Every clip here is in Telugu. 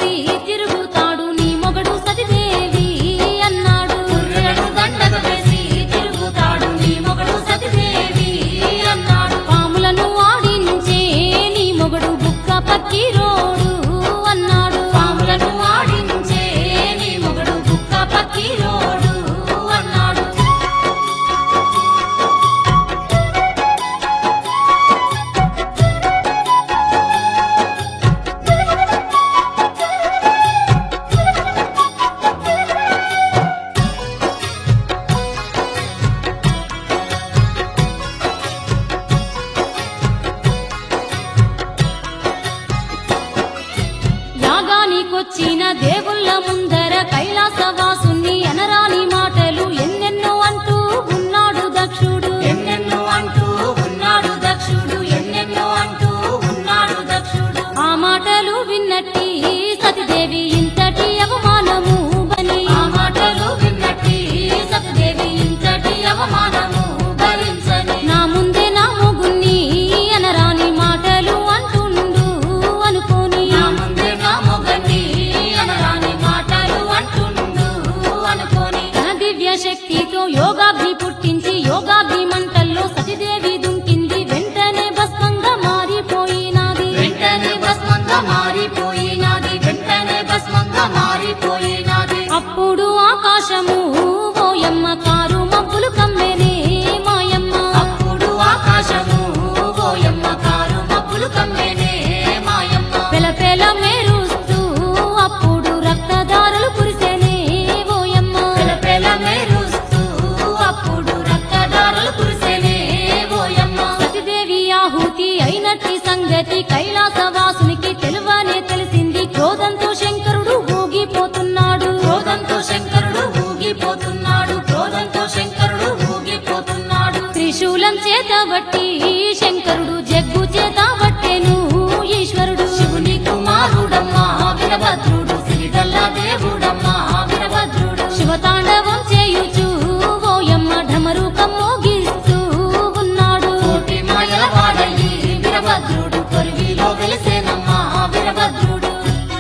వేసి తిరుగుతాడు నీ మొగడు సతిదేవి అన్నాడు గుర్రెలను దండగ వేసి తిరుగుతాడు నీ మొగడు సతిదేవి అన్నాడు పాములను ఆడించే నీ మొగడు బుక్క పక్కిరోడు అన్నాడు పాములను ఆడించే నీ మొగడు బుక్క పక్కిరోడు అన్నాడు యాగానికొచ్చిన దేవుళ్ళ ముందర కైలాసవాసుని అనరాని మాటలు ఎన్నెన్నో అంటూ ఉన్నాడు దక్షుడు ఎన్నెన్నో అంటూ ఉన్నాడు దక్షుడు ఎన్నెన్నో అంటూ ఉన్నాడు దక్షుడు ఆ మాటలు విన్నట్టి సతిదేవి ఇంతటి అవమానము బని ఆ మాటలు విన్నట్టి సతిదేవి ఇంతటి అవమానము భరించని నా ముందే నా మొగుణ్ణి అనరాని మాటలు అంటుండు అనుకోని నా ముందే నా మొగని అనరాని మాటలు అంటుండు అనుకోని తన దివ్య శక్తితో యోగాగ్ని పుట్టించి యోగాగ్ని మంటల్లో సతిదేవి దుంకింది వెంటనే భస్మంగా మారిపోయినది వెంటనే భస్మంగా మారిపోయినది వెంటనే భస్మంగా మారిపోయినది అప్పుడు ఆకాశము ఓయమ్మ కారు మబ్బులు కమ్మెనే మాయమ్మ అప్పుడు ఆకాశము ఓయమ్మ కారు మబ్బులు కమ్మేనే మాయమ్మ పెల మెరుస్తూ అప్పుడు రక్తదారులు కురిసేనే ఓయమ్మ పెల మెరుస్తూ అప్పుడు రక్తదారులు కురిసేనే ఓయమ్మ సతిదేవి ఆహుతి అయినట్టి సంగతి కైలాసవాసునికి తెలువనే తెలిసింది క్రోధంతో శంకరుడు ఊగిపోతున్నాడు క్రోధంతో శంకరుడు ఊగిపోతున్నాడు క్రోధంతో శంకరుడు ఊగిపోతున్నాడు త్రిశూలం చేత బట్టి శంకరుడు జగ్గు చేత బట్టెను ఈశ్వరుడు శివుని కుమారుడమ్మా వీరభద్రుడు సిరిగల్ల దేవుడమ్మా వీరభద్రుడు శివతాండవం చేయుచు ఓయమ్మ ఢమరుకం మోగిస్తూ ఉన్నాడు కోటి మాయల వాడయి వీరభద్రుడు కొరివిలో వెలిసేనమ్మా వీరభద్రుడు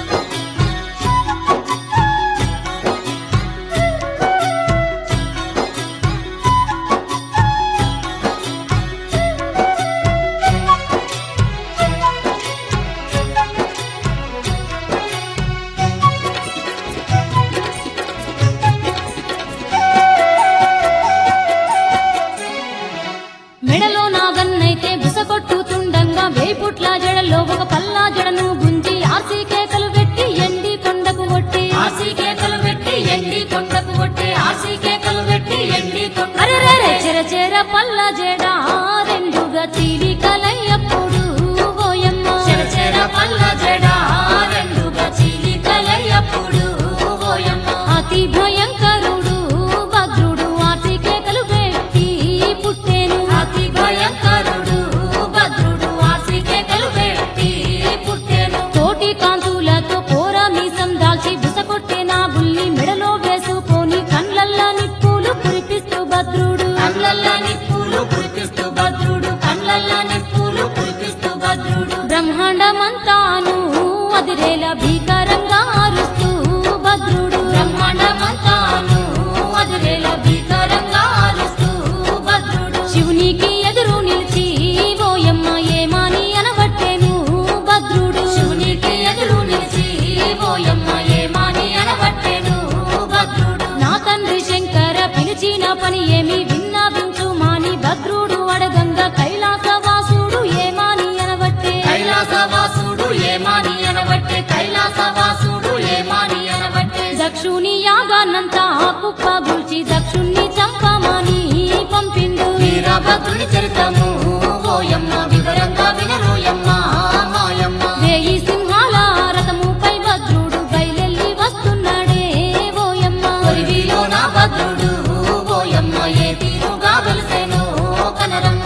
మెడలో నాగన్నైతే బుసకొట్టుతుండంగా వేపుట్ల జడలో ఒక పల్లా జడను గుంజి ఆర్సీ కేకలు పెట్టి ఎండి కొండకు కొట్టి ఆసి కేకలు పెట్టి ఎండి కొండకు కొట్టే ఆసి కేకలు పెట్టి ఎండి కొండ అరెరెరె చెర చెర పల్ల జడ రెండుగా చీలి కలయ్యప్పుడు ఓయమ్మ చెర చెర పల్ల జడ రెండుగా చీలికలయ్యప్పుడు ఓయమ్మ అతి భయంకరుడు భద్రుడు ఆర్సీ కేకలు పెట్టి పుట్టేను అతి భయంకరుడు భద్రుడు ఆసి కేకలు పెట్టి పుట్టెను తోటి కాంతులతో కోర మీసం దాల్చి బుసకొట్టే నా బుల్లి మెడలో వేసుకొని కండ్లల్లా నిప్పులు కురిపిస్తూ భద్రుడు కళ్ళల్లా నిప్పులు కురిపిస్తూ భద్రుడు కళ్ళల్లా నిప్పులు కురిపిస్తూ భద్రుడు బ్రహ్మాండమంతాను అదిరేలా భీకరంగా అరుస్తూ భద్రుడు బ్రహ్మాండమంతాను వదిలేల భీకరంగా ఆరుస్తూ భద్రుడు శివునికి ఎదురు నిలిచి ఓయమ్మ ఏమాని అనబట్టేను భద్రుడు శివునికి ఎదురు నిలిచి ఓయమ్మ ఏమాని అనబట్టెను భద్రుడు నా తండ్రి శంకర పిలిచిన పని ఏమి విన్నవించు మాని భద్రుడు అడగంగా కైలాసవాసుడు ఏమాని అనబట్టే కైలాసవాసుడు ఏమాని అనబట్టే కైలాసవాసుడు ఏమాని అనబట్టే దక్షుని యాగాన్నంతా కుప్పగుల్చి దక్షుణ్ణి చంపమని పంపిండు వీరభద్రుని చరితము ఓయమ్మ వివరంగా వినరోయమ్మ మాయమ్మ వేయి సింహాల రథముపై భద్రుడు బయలెల్లి వస్తున్నాడే ఓయమ్మ కొరివిలో నా భద్రుడు ఓయమ్మ ఏ తీరుగా వెలిసెను కనరమ్మ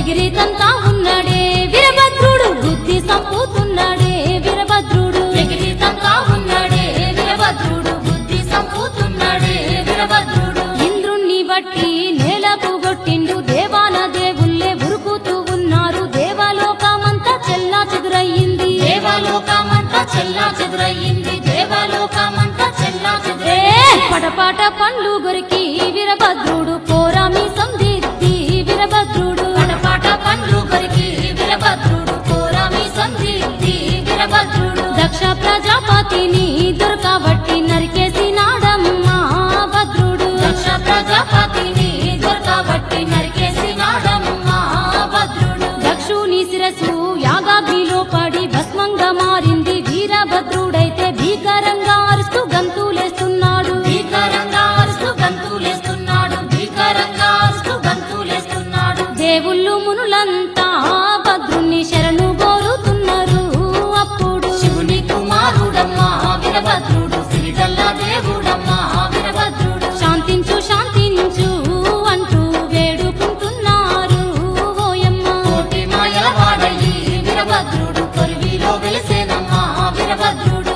ఎగిరితంతా ఉన్నాడే వీరభద్రుడు బుద్ధి సంపూతున్నాడే వీరభద్రుడు ఎగిరితంగా ఉన్నాడే వీరభద్రుడు బుద్ధి సంపూతున్నాడే వీరభద్రుడు ఇంద్రుణ్ణి బట్టి నేలకు కొట్టిండు దేవాన దేవుళ్ళే ఉరుకుతూ ఉన్నారు దేవలోకమంతా చెల్లా చెదురయ్యింది దేవలోకమంతా చెల్లా చెదురయ్యింది దేవలోకమంతా చెల్లా ఏ చెదురయ్యింది పటపాట పండ్లు గొరికి వీరభద్రుడు పోరామి సందిద్ది వీరభద్రుడు పటపాట పండ్లు కొరికి వీరభద్రుడు కోరామి సంధిద్ది వీరభద్రుడు దక్ష ప్రజాపతిని దొరకబట్టి నరికేసి నాడమ్మా భద్రుడు దక్ష ప్రజాపతిని దొరకబట్టి నరికేసినాడమ్మా భద్రుడు దక్షుని శిరసు యాగాగ్నిలో పడి భస్మంగా మారింది వీరభద్రుడైతే భీకరంగా అరుస్తూ గంతులేస్తున్నాడు భీకరంగా అరుస్తూ గంతులేస్తున్నాడు భీకరంగా అరుస్తూ గంతులేస్తున్నాడు దేవుళ్ళు మునులంతా భద్రుణ్ణి శరణు కోరుతున్నారు అప్పుడు శివుని కుమారుడమ్మా వీరభద్రుడు సిరిగల్ల దేవుడమ్మా వీరభద్రుడు శాంతించు శాంతించు అంటూ వేడుకుంటున్నారు ఓయమ్మ కోటి మాయల వాడయి వీరభద్రుడు కొరివిలో వెలిసేనమ్మా వీరభద్రుడు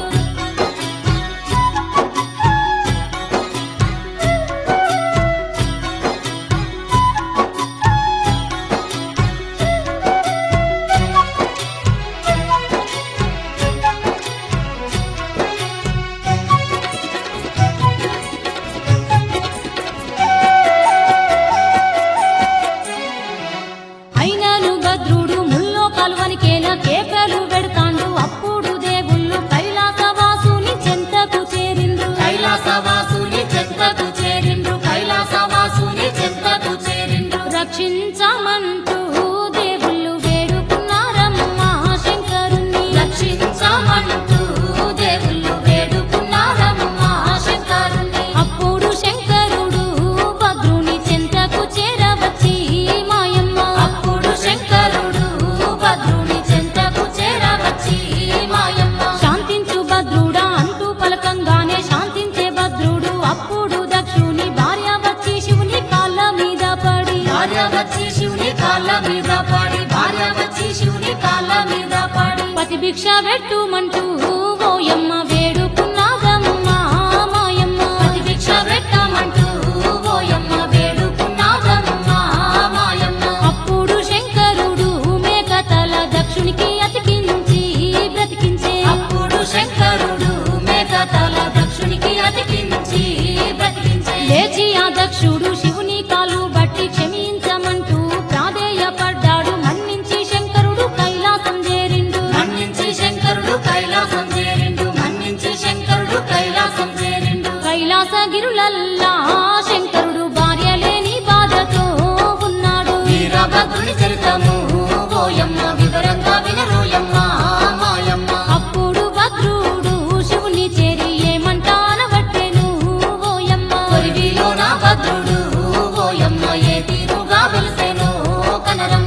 అయినను భద్రుడు ముల్లో కలువనికేలా కేకలు పెడతాండు అప్పుడు దేవుళ్ళు కైలాసవాసుని చెంతకు చేరిండ్రు కైలాసవాసుని చెంతకు చేరిండ్రు కైలాసవాసుని చెంతకు చేరిండ్రు రక్షించమంటూ దేవుళ్ళు వేడుకున్నారమ్మా శంకరుణ్ణి రక్షించమంటూ దేవుళ్ళు వేడుకున్నారమ్మా శంకరుని అప్పుడు శంకరుడు భద్రుని చెంతకు చేరవచ్చి మాయమ్మ అప్పుడు శంకరుడు భద్రుని చెంతకు చేరవచ్చి మాయమ్మ శాంతించు భద్రుడా అంటూ పలకంగానే శాంతించే భద్రుడు అప్పుడు దక్షుని భార్య వచ్చి శివుని కాళ్ళ మీద పడి భార్య వచ్చి శివుని కాళ్ళ మీద పడి భార్య వచ్చి శివుని కాళ్ళ మీద పడి పతి భిక్ష పెట్టుమంటూ ఓయమ్మ వేడుకున్నాదమ్మా మాయమ్మ పతి భిక్ష పెట్టమంటూ ఓయమ్మ వేడుకున్నాదమ్మా మాయమ్మ అప్పుడు శంకరుడు మేకతల దక్షునికి అతికించి బ్రతికించే అప్పుడు శంకరుడు మేఘతల దక్షునికి అతికించి బ్రతికించే లేచి ఆ దక్షుడు శివుని కాలు బట్టి క్షమించమంటూ ప్రాధేయపడ్డాడు మన్నించి శంకరుడు కైలాసం చేరిండు మన్నించి శంకరుడు కైలాసం చేరిండు మన్నించి శంకరుడు కైలాసం చేరిండు కైలాసగిరులల్లా శంకరుడు భార్య లేని బాధతో ఉన్నాడు వీరభద్రుని చరితము ఓయమ్మ వివరంగా వినరోయమ్మ మాయమ్మ అప్పుడు భద్రుడు శివుని చేరి ఏమంటానబట్టెను ఓయమ్మ కొరివిలో నా భద్రుడు ఓయమ్మ ఏ తీరుగా వెలిసెనో కనరమ్మ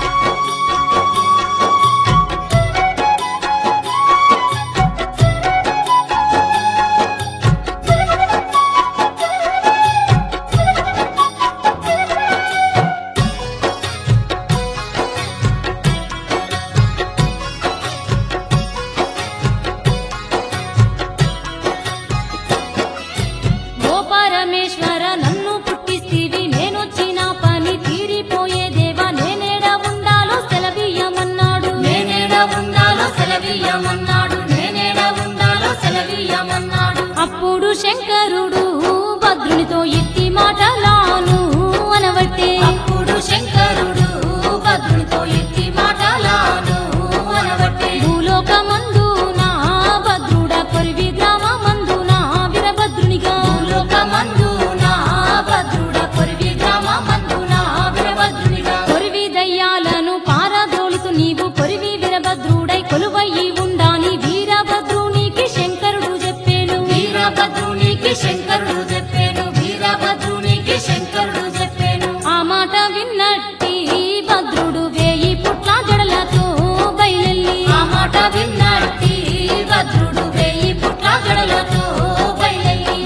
ఓ పరమేశ్వర నన్ను పుట్టిస్తీవి నేనొచ్చిన పని తీరిపోయే దేవా నేనేడ ఉండాలో సెలవీయమన్నాడు నేనేడ ఉండాలో సెలవీయమన్నాడు నేనేడ ఉండాలో సెలవీయమన్నాడు అప్పుడు శంకరుడు భద్రునితో ఇట్టి మాటలాను అనవట్టే అప్పుడు శంకరుడు భద్రునితో ఎత్తి మాటలాను అనబట్టే భూలోకమందున భద్రుడ కొరివి గ్రామమందున వీరభద్రునిగా భూలోకమందు నా భద్రుడ కొరివి గ్రామమందు నా వీరభద్రునిగా కొరివి దయ్యాలను పారదోలుతూ నీవు కొరివి వీరభద్రుడై కొలువయ్యి ఉండాని వీరభద్రునికి శంకరుడు చెప్పేను వీరభద్రునికి శంకరుడు చెప్పాను వీరభద్రునికి శంకరుడు చెప్పాను ఆ మాట విన్నట్టి భద్రుడు వేయి పుట్ల జడలతో బయలెల్లి ఆ మాట విన్నట్టి భద్రుడు వేయి పుట్ల గడలతో బయలెల్లి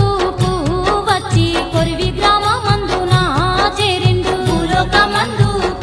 భూలోకమందుకు వచ్చి కొరివి గ్రామమందున చేరిండు భూలోకమందు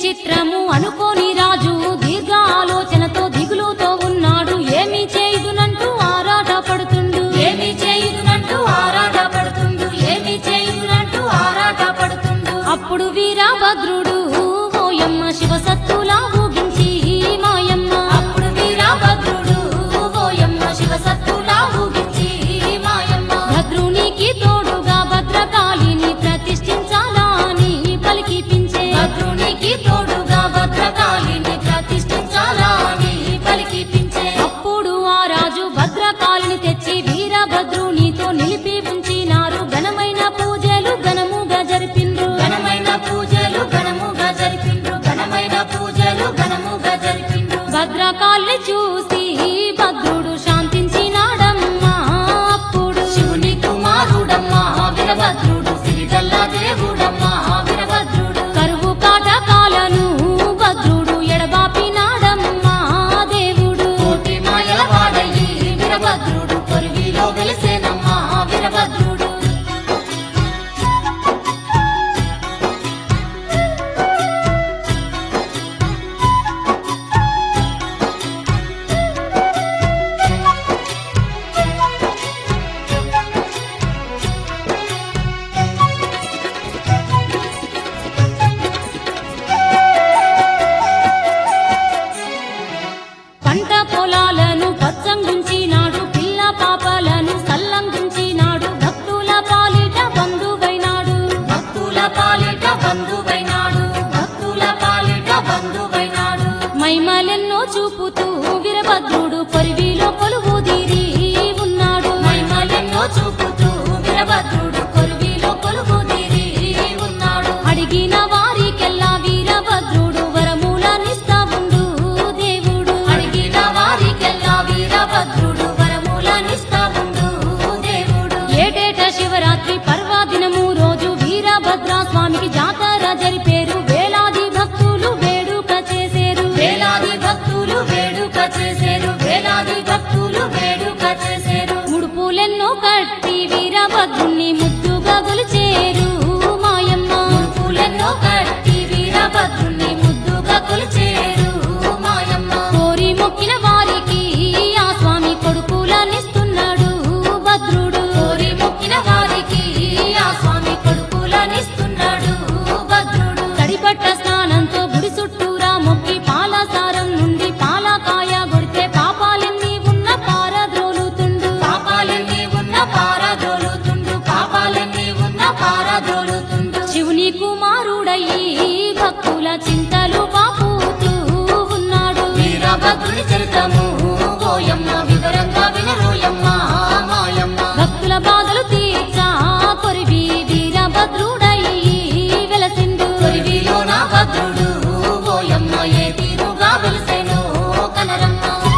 చిత్రము అనుకోని రాజు దీర్ఘ ఆలోచనతో దిగులుతో ఉన్నాడు ఏమి చేయుదునంటూ ఆరాట పడుతుండు ఏమి చేయుదునంటూ ఆరాటపడుతుండు ఏమి చేయుదునంటూ ఆరాటపడుతుండు అప్పుడు వీరభద్రుడు ఓయమ్మ శివసత్తులా ఊగించి మాయమ్మ అప్పుడు వీరభద్రుడు ఓయమ్మ శివసత్తులా ఊగించి మాయమ్మ భద్రునికి తోడుగా భద్రకాళిని ప్రతిష్ఠించాలా అని పలికిపించే భద్రునికి తోడుగా భద్రకాళిని ప్రతిష్ఠించాలా అని పలికిపించే అప్పుడు ఆ రాజు భద్రకాళిని తెచ్చి వీరభద్రునితో నిలిపి ఉంచినారు ఘనమైన పూజలు ఘనముగా జరిపిండ్రు ఘనమైన పూజలు ఘనముగా జరిపిండ్రు ఘనమైన పూజలు ఘనముగా జరిపిండ్రు భద్రకాళిని చూసి భద్రుడు శాంతించినాడమ్మా అప్పుడు శివుని కుమారుడమ్మా వీరభద్రుడు సిరిగల్ల దేవుడమ్మా వీరభద్రుడు కరువు కాటకాలను భద్రుడు ఎడబాపినాడమ్మా దేవుడు కోటి మాయల వాడయి వీరభద్రుడు కొరివిలో వెలిసేనమ్మా వీరభద్రుడు పంట పొలాలను పచ్చంగుంచినాడు పిల్ల పాపలను సల్లంగుంచినాడు భక్తుల పాలిట బంధువైనాడు భక్తుల పాలిట బంధువైనాడు భక్తుల పాలిట బంధువైనాడు మైమలెన్నో చూపుతూ వీరభద్రుడు కొరివిలో కొలువు తీరి ఉన్నాడు మహిమలెన్నో చూపుతూ వీరభద్రుడు కొలువిలో కొలువు తీరి ఉన్నాడు అడిగిన వారికెల్లా వీరభద్రుడు వరములనిస్తా ఉండు దేవుడు అడిగిన వారికెల్లా వీరభద్రుడు వరములనిస్తా ఉండు దేవుడు ఏటేట శివరాత్రి పర్వదినము రోజు వీరభద్ర స్వామికి జాతర జరిపేరు వేలాది భక్తులు వేడుక చేసేరు వేలాది భక్తులు వేడుక చేసేరు వేలాది భక్తులు వేడుక చేసేరు ముడుపులెన్నో కట్టి వీరభద్రుణ్ణి ముద్దుగా గొలిచేరు మాయమ్మ పూలెన్నో కట్టి వీరభద్రుని ముద్దుగా కొలిచేరు మాయమ్మ కోరి మొక్కిన వారికి ఆ స్వామి కొడుకులనిస్తున్నాడు భద్రుడు కోరి మొక్కిన వారికి ఆ స్వామి కొడుకులనిస్తున్నాడు భద్రుడు తడిపట్ట స్నానంతో గుడి చుట్టూరా మొక్కి పాలసారం నుండి పాలకాయ కొడితే పాపాలెన్ని ఉన్న పారద్రోలుతుండు పాపాలన్నీ ఉన్న పారదోలుతుండు పాపాలన్నీ ఉన్న పారదోలుతుండు శివుని కుమారుడయి భక్తుల చింతలు పాపుతూ ఉన్నాడు వీరభద్రుని చరితము ఓయమ్మ వివరంగా వినరోయమ్మ మాయమ్మ భక్తుల బాధలు తీర్చా కొరివి వీరభద్రుడయి వెలసిండు కొరివిలో నా భద్రుడు ఓయమ్మ ఏ తీరుగా వెలిసెను కనరమ్మ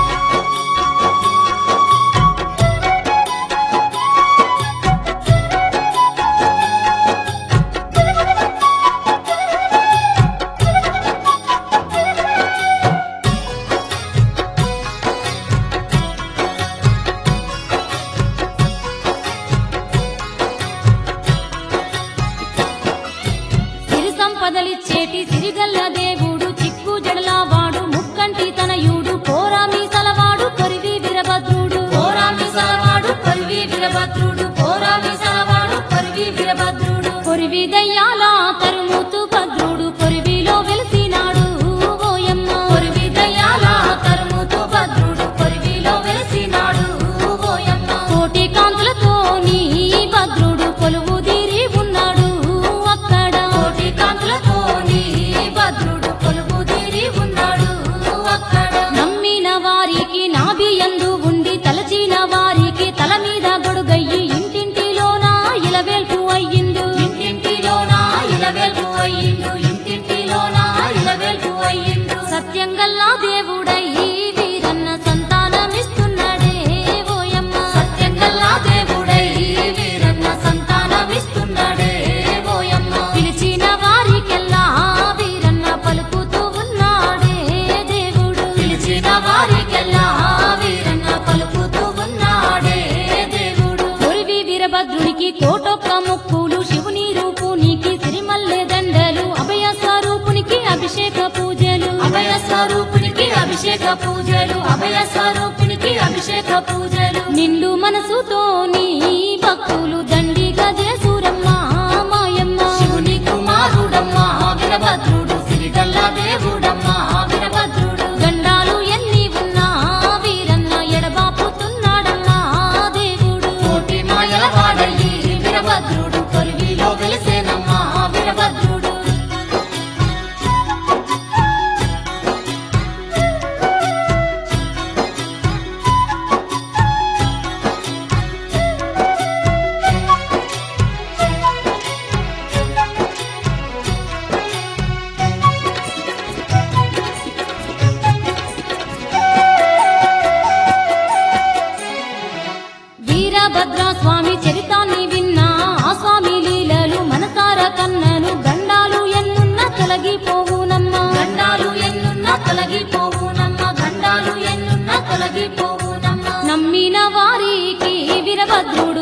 సిరి సంపదలిచ్చేటి సిరిగల్ల దేవుడు చిక్కు జడలవాడు ముక్కంటి తనయుడు కోరామి సలవాడు కొరివి వీరభద్రుడు పోరామి సలవాడు కొరివి వీరభద్రుడు పోరామి సలవాడు కొరివి వీరభద్రుడు కొరివి దయ్యాల తరుముతు భద్రుడు కొరివిలో వెలిసినాడు ఓయమ్మ కొరివి దయ్యాల తరుముతు భద్రుడు కొరివిలో వెలిసినాడు ఓయమ్మ కోటి కాంతులతో నీ భద్రుడు కొలువు తీరి ఉన్నాడు అక్కడ కోటి కాంతులతో నీ భద్రుడు కొలువు తీరి ఉన్నాడు అక్కడ నమ్మిన వారికి నాభియందు ఉండి తలచిన వారికి తల మీద గొడుగయ్యి ఇంటింటిలోన ఇలవేల్పు అయ్యిండు ఇంటింటిలోన ఇలవెల్పు అయ్యిండు ఇంటింటిలోన ఇలవెల్పు అయ్యిండు సత్యంగల్లా దేవుడై వీరన్న సంతానమిస్తున్నాడే ఓయమ్మ సత్యంగల్లా దేవుడై వీరన్న సంతానమిస్తున్నాడే ఓయమ్మ పిలిచిన వారికెల్లా వీరన్న పలుకుతూ ఉన్నాడే దేవుడు పిలిచిన వారికెల్లా వీరన్న పలుకుతూ ఉన్నాడే దేవుడు కొరివి వీరభద్రునికి కోటొక్క ముక్కులు శివుని రూపునికి సిరిమల్లె దండలు అభయ స్వరూపునికి అభిషేక అభిషేక పూజలు అభయ స్వరూపినికి అభిషేక పూజలు నిండు మనసుతోని భక్తులు దండిగా చేసురమ్మ మాయమ్మ శివుని కుమారుడమ్మా వీరభద్రుడు సిరిగల్ల దేవుడమ్మా వీరభద్రుడు గండాలు ఎన్ని ఉన్నా వీరన్న ఎడబాపుతున్నాడమ్మా దేవుడు కోటి మాయల వాడయ్యి వీరభద్రుడు కొరివిలో వెలిసేనమ్మా వీరభద్రుడు వీరభద్ర స్వామి చరితాన్ని విన్నా ఆ స్వామి లీలలు మనసార కన్నను గండాలు ఎన్నున్న తొలగిపోవునమ్మా గండాలు ఎన్నున్నా తొలగిపోవునమ్మా గండాలు ఎన్నున్నా తొలగిపోవునమ్మా నమ్మిన వారికి వీరభద్రుడు